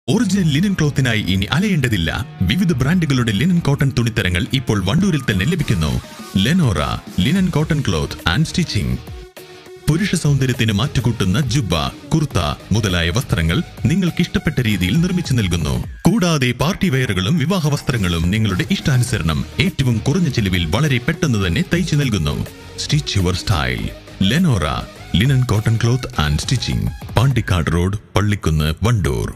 original linen ക്ലോത്തിനായി ഇനി അലയേണ്ടതില്ല വിവിധ ബ്രാൻഡുകളുടെ ലിനൻ കോട്ടൺ തുണിത്തരങ്ങൾ ഇപ്പോൾ വണ്ടൂരിൽ തന്നെ ലഭിക്കുന്നു Lenora linen cotton cloth and stitching പുരുഷ സൗന്ദര്യത്തിന് മാറ്റുകൂട്ടുന്ന ജുബ്ബ കുർത്ത മുതലായ വസ്ത്രങ്ങൾ നിങ്ങൾക്ക് ഇഷ്ടപ്പെട്ട രീതിയിൽ നിർമ്മിച്ചു നൽകുന്നു കൂടാതെ പാർട്ടി വെയറുകളും വിവാഹ വസ്ത്രങ്ങളും നിങ്ങളുടെ ഇഷ്ടാനുസരണം ഏറ്റവും കുറഞ്ഞ ചിലവിൽ വളരെ പെട്ടെന്ന് തന്നെ തയ്ച്ചു നൽകുന്നു stitch your style Lenora linen cotton cloth and stitching Pandikkad road Pallikkunnu Wandoor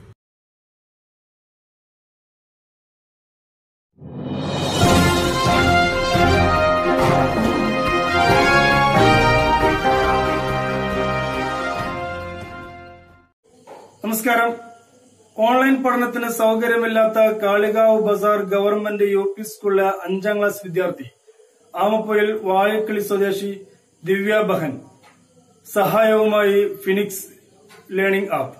നമസ്കാരം ഓൺലൈൻ പഠനത്തിന് സൗകര്യമില്ലാത്ത Kalikavu Bazar government U P സ്കൂളിലെ അഞ്ചാം ക്ലാസ് വിദ്യാർത്ഥി ആമപ്പൊയിൽ വാഴക്കിളി സ്വദേശി ദിവ്യ ബഹൻ സഹായവുമായി Phoenix learning app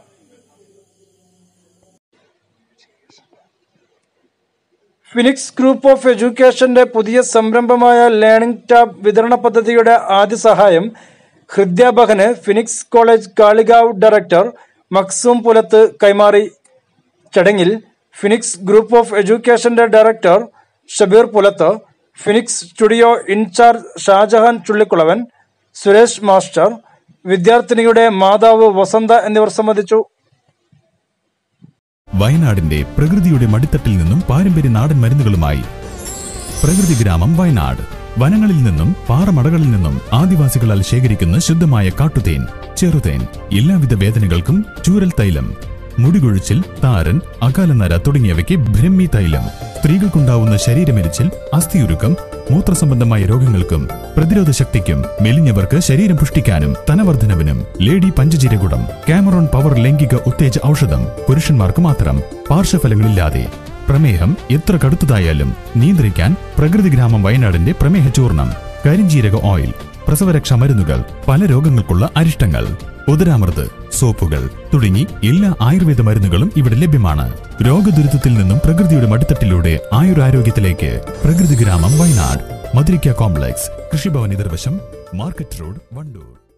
Phoenix group of എഡ്യൂക്കേഷന്റെ പുതിയ സംരംഭമായ ലേണിംഗ് ടാബ് വിതരണ പദ്ധതിയുടെ ആദ്യ സഹായം ഹൃദ്യാബഹന് Phoenix college Kalikavu director Maksoom Pulath കൈമാറി ചടങ്ങിൽ ഫിനിക്സ് ഗ്രൂപ്പ് ഓഫ് എഡ്യൂക്കേഷന്റെ director Shabeer Pulath Phoenix studio in charge Shahjahan Chullikkulavan Suresh master വിദ്യാർത്ഥിനിയുടെ മാതാവ് വസന്ത എന്നിവർ സംബന്ധിച്ചു വയനാടിന്റെ പ്രകൃതിയുടെ മടിത്തട്ടിൽ നിന്നും പാരമ്പര്യ നാടൻ മരുന്നുകളുമായി പ്രകൃതി ഗ്രാമം വയനാട് വനങ്ങളിൽ നിന്നും പാറമടകളിൽ നിന്നും ആദിവാസികളാൽ ശേഖരിക്കുന്ന ശുദ്ധമായ കാട്ടുതേൻ ചെറുതേൻ എല്ലാവിധ വേദനകൾക്കും ചൂരൽ തൈലം മുടികൊഴിച്ചിൽ താരൻ അകാലനര തുടങ്ങിയവയ്ക്ക് ബ്രഹ്മി തൈലം സ്ത്രീകൾക്കുണ്ടാവുന്ന ശരീരമെരിച്ചിൽ അസ്ഥിയുരുക്കം മൂത്രസംബന്ധമായ രോഗങ്ങൾക്കും പ്രതിരോധ ശക്തിക്കും മെലിഞ്ഞവർക്ക് ശരീരം പുഷ്ടിക്കാനും തനവർദ്ധനവിനും ലേഡി പഞ്ചജീരകുടം കാമറോൺ പവർ ലൈംഗിക ഉത്തേജ ഔഷധം പുരുഷന്മാർക്ക് മാത്രം പാർശ്വഫലങ്ങളില്ലാതെ പ്രമേഹം എത്ര കടുത്തതായാലും നിയന്ത്രിക്കാൻ പ്രകൃതി ഗ്രാമം വയനാടിന്റെ പ്രമേഹ ചൂർണം കരിഞ്ജീരക ഓയിൽ പ്രസവരക്ഷാ മരുന്നുകൾ പല രോഗങ്ങൾക്കുള്ള അരിഷ്ടങ്ങൾ ഉദരാമൃത് സോപ്പുകൾ തുടങ്ങി എല്ലാ ആയുർവേദ മരുന്നുകളും ഇവിടെ ലഭ്യമാണ് രോഗദുരിതത്തിൽ നിന്നും പ്രകൃതിയുടെ മടിത്തട്ടിലൂടെ ആയുരാരോഗ്യത്തിലേക്ക് പ്രകൃതി ഗ്രാമം വയനാട് മധുരിക്ക കോംപ്ലക്സ് കൃഷിഭവൻ എതിർവശം മാർക്കറ്റ് റോഡ് വണ്ടൂർ